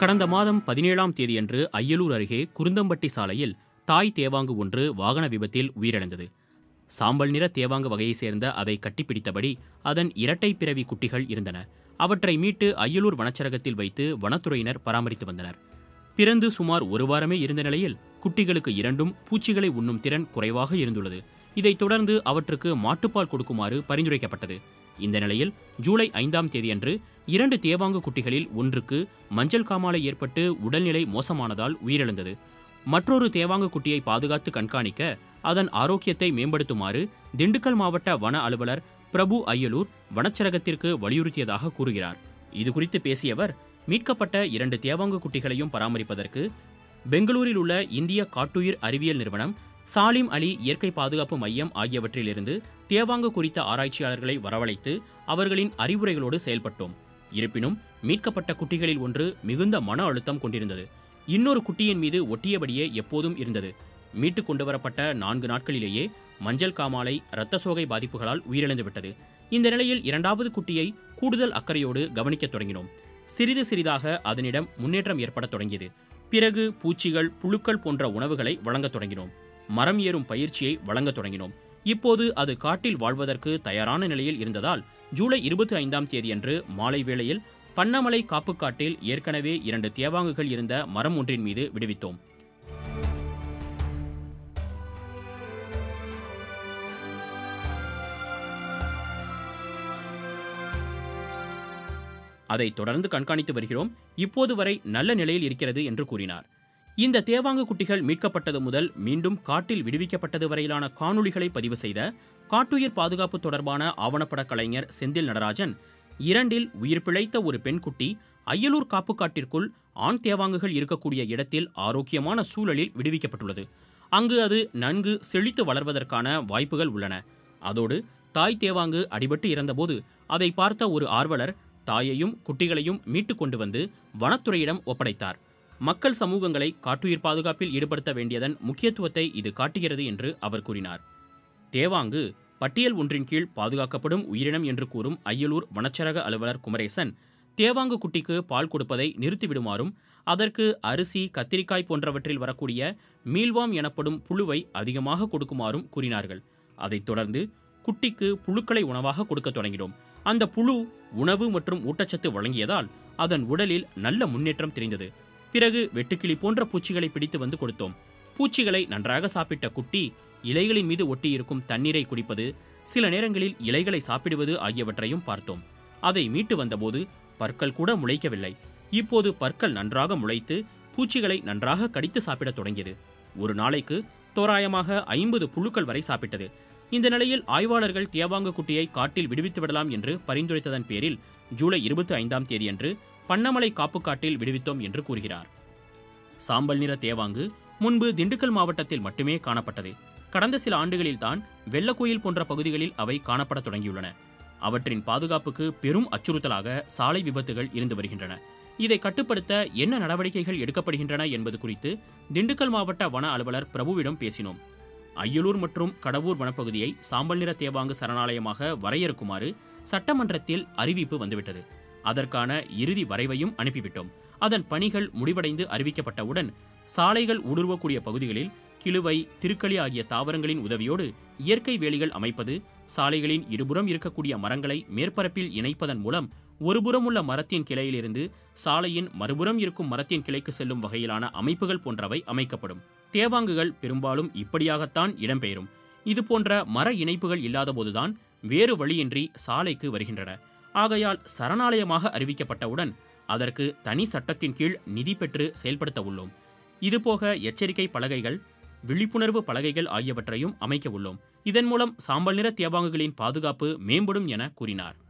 கடந்த மாதம் பதினேழாம் தேதியன்று அய்யலூர் அருகே குருந்தம்பட்டி சாலையில் தாய் தேவாங்கு ஒன்று வாகன விபத்தில் உயிரிழந்தது சாம்பல் நிற தேவாங்கு வகையைச் சேர்ந்த அதை கட்டிப்பிடித்தபடி அதன் இரட்டை பிறவி குட்டிகள் இருந்தன அவற்றை மீட்டு அய்யலூர் வனச்சரகத்தில் வைத்து வனத்துறையினர் பராமரித்து வந்தனர் பிறந்து சுமார் ஒரு வாரமே இருந்த நிலையில் குட்டிகளுக்கு இரண்டும் பூச்சிகளை உண்ணும் திறன் குறைவாக இருந்துள்ளது இதைத் தொடர்ந்து அவற்றுக்கு மாட்டுப்பால் கொடுக்குமாறு பரிந்துரைக்கப்பட்டது இந்த நிலையில் ஜூலை ஐந்தாம் தேதியன்று இரண்டு தேவாங்கு குட்டிகளில் ஒன்றுக்கு மஞ்சள் காமாலை ஏற்பட்டு உடல்நிலை மோசமானதால் உயிரிழந்தது மற்றொரு தேவாங்கு குட்டியை பாதுகாத்து கண்காணிக்க அதன் ஆரோக்கியத்தை மேம்படுத்துமாறு திண்டுக்கல் மாவட்ட வன அலுவலர் பிரபு அய்யலூர் வனச்சரகத்திற்கு வலியுறுத்தியதாக கூறுகிறார் இதுகுறித்து பேசியவர் மீட்கப்பட்ட இரண்டு தேவாங்கு குட்டிகளையும் பராமரிப்பதற்கு பெங்களூரில் உள்ள இந்திய காட்டுயிர் அறிவியல் நிறுவனம் சாலிம் அலி இயற்கை பாதுகாப்பு மையம் ஆகியவற்றிலிருந்து தேவாங்கு குறித்த ஆராய்ச்சியாளர்களை வரவழைத்து அவர்களின் அறிவுரைகளோடு செயல்பட்டோம் இருப்பினும் மீட்கப்பட்ட குட்டிகளில் ஒன்று மிகுந்த மன அழுத்தம் கொண்டிருந்தது இன்னொரு குட்டியின் மீது ஒட்டியபடியே எப்போதும் இருந்தது மீட்டுக் கொண்டுவரப்பட்ட நான்கு நாட்களிலேயே மஞ்சள் காமாலை இரத்த சோகை பாதிப்புகளால் உயிரிழந்து விட்டது இந்த நிலையில் இரண்டாவது குட்டியை கூடுதல் அக்கறையோடு கவனிக்கத் தொடங்கினோம் சிறிது சிறிதாக அதனிடம் முன்னேற்றம் ஏற்படத் தொடங்கியது பிறகு பூச்சிகள் புழுக்கள் போன்ற உணவுகளை வழங்கத் தொடங்கினோம் மரம் ஏறும் பயிற்சியை வழங்கத் தொடங்கினோம் இப்போது அது காட்டில் வாழ்வதற்கு தயாரான நிலையில் இருந்ததால் ஜூலை இருபத்தி ஐந்தாம் தேதியன்று மாலை வேளையில் பன்னமலை காப்புக்காட்டில் ஏற்கனவே இரண்டு தேவாங்குகள் இருந்த மரம் ஒன்றின் மீது விடுவித்தோம் அதை தொடர்ந்து கண்காணித்து வருகிறோம் இப்போது வரை நல்ல நிலையில் இருக்கிறது என்று கூறினார் இந்த தேவாங்கு குட்டிகள் மீட்கப்பட்டது முதல் மீண்டும் காட்டில் விடுவிக்கப்பட்டது வரையிலான காணொளிகளை பதிவு செய்த காட்டுயிர் பாதுகாப்பு தொடர்பான ஆவணப்பட கலைஞர் செந்தில் நடராஜன் இரண்டில் உயிர் பிழைத்த ஒரு பெண் குட்டி அய்யலூர் காப்புக்காட்டிற்குள் ஆண் தேவாங்குகள் இருக்கக்கூடிய இடத்தில் ஆரோக்கியமான சூழலில் விடுவிக்கப்பட்டுள்ளது அங்கு அது நன்கு செழித்து வளர்வதற்கான வாய்ப்புகள் உள்ளன அதோடு தாய் தேவாங்கு அடிபட்டு இறந்தபோது அதை பார்த்த ஒரு ஆர்வலர் தாயையும் குட்டிகளையும் மீட்டு கொண்டு வந்து வனத்துறையிடம் ஒப்படைத்தார் மக்கள் சமூகங்களை காட்டுயிர் பாதுகாப்பில் ஈடுபடுத்த வேண்டியதன் முக்கியத்துவத்தை இது காட்டுகிறது என்று அவர் கூறினார் தேவாங்கு பட்டியல் ஒன்றின் கீழ் பாதுகாக்கப்படும் உயிரினம் என்று கூறும் அய்யலூர் வனச்சரக அலுவலர் குமரேசன் தேவாங்கு குட்டிக்கு பால் கொடுப்பதை நிறுத்திவிடுமாறும் அதற்கு அரிசி கத்திரிக்காய் போன்றவற்றில் வரக்கூடிய மீல்வாம் எனப்படும் புழுவை அதிகமாக கொடுக்குமாறும் கூறினார்கள் அதைத் தொடர்ந்து குட்டிக்கு புழுக்களை உணவாக கொடுக்கத் தொடங்கினோம் அந்த புழு உணவு மற்றும் ஊட்டச்சத்து வழங்கியதால் அதன் உடலில் நல்ல முன்னேற்றம் தெரிந்தது பிறகு வெட்டுக்கிளி போன்ற பூச்சிகளை பிடித்து வந்து கொடுத்தோம் பூச்சிகளை நன்றாக சாப்பிட்ட குட்டி இலைகளின் மீது ஒட்டியிருக்கும் தண்ணீரை குடிப்பது சில நேரங்களில் இலைகளை சாப்பிடுவது ஆகியவற்றையும் பார்த்தோம் அதை மீட்டு வந்தபோது பற்கள் கூட முளைக்கவில்லை இப்போது பற்கள் நன்றாக முளைத்து பூச்சிகளை நன்றாக கடித்து சாப்பிடத் தொடங்கியது ஒரு நாளைக்கு தோராயமாக ஐம்பது புழுக்கள் வரை சாப்பிட்டது இந்த நிலையில் ஆய்வாளர்கள் தேவாங்கு குட்டியை காட்டில் விடுவித்து விடலாம் என்று பரிந்துரைத்ததன் பேரில் ஜூலை இருபத்தி ஐந்தாம் தேதியன்று பன்னமலை காப்புக்காட்டில் விடுவித்தோம் என்று கூறுகிறார் சாம்பல் நிற தேவாங்கு முன்பு திண்டுக்கல் மாவட்டத்தில் மட்டுமே காணப்பட்டது கடந்த சில ஆண்டுகளில்தான் வெள்ளக்கோயில் போன்ற பகுதிகளில் அவை காணப்படத் தொடங்கியுள்ளன அவற்றின் பாதுகாப்புக்கு பெரும் அச்சுறுத்தலாக சாலை விபத்துகள் இருந்து வருகின்றன இதை கட்டுப்படுத்த என்ன நடவடிக்கைகள் எடுக்கப்படுகின்றன என்பது குறித்து திண்டுக்கல் மாவட்ட வன அலுவலர் பிரபுவிடம் பேசினோம் அய்யலூர் மற்றும் கடவூர் வனப்பகுதியை சாம்பல் நிற தேவாங்கு சரணாலயமாக வரையறுக்குமாறு சட்டமன்றத்தில் அறிவிப்பு வந்துவிட்டது அதற்கான இறுதி வரைவையும் அனுப்பிவிட்டோம் அதன் பணிகள் முடிவடைந்து அறிவிக்கப்பட்டவுடன் சாலைகள் ஊடுருவக்கூடிய பகுதிகளில் கிழுவை திருக்களி ஆகிய தாவரங்களின் உதவியோடு இயற்கை வேலிகள் அமைப்பது சாலைகளின் இருபுறம் இருக்கக்கூடிய மரங்களை மேற்பரப்பில் இணைப்பதன் மூலம் ஒருபுறம் உள்ள மரத்தின் கிளையிலிருந்து சாலையின் மறுபுறம் இருக்கும் மரத்தின் கிளைக்கு செல்லும் வகையிலான அமைப்புகள் போன்றவை அமைக்கப்படும் தேவாங்குகள் பெரும்பாலும் இப்படியாகத்தான் இடம்பெயரும் இதுபோன்ற மர இணைப்புகள் இல்லாதபோதுதான் வேறு வழியின்றி சாலைக்கு வருகின்றன ஆகையால் சரணாலயமாக அறிவிக்கப்பட்டவுடன் அதற்கு தனி சட்டத்தின் கீழ் நிதி பெற்று செயல்படுத்த உள்ளோம் இதுபோக எச்சரிக்கை பலகைகள் விழிப்புணர்வு பலகைகள் ஆகியவற்றையும் அமைக்க உள்ளோம் இதன் மூலம் சாம்பல் நிற தேவாங்குகளின் பாதுகாப்பு மேம்படும் என கூறினார்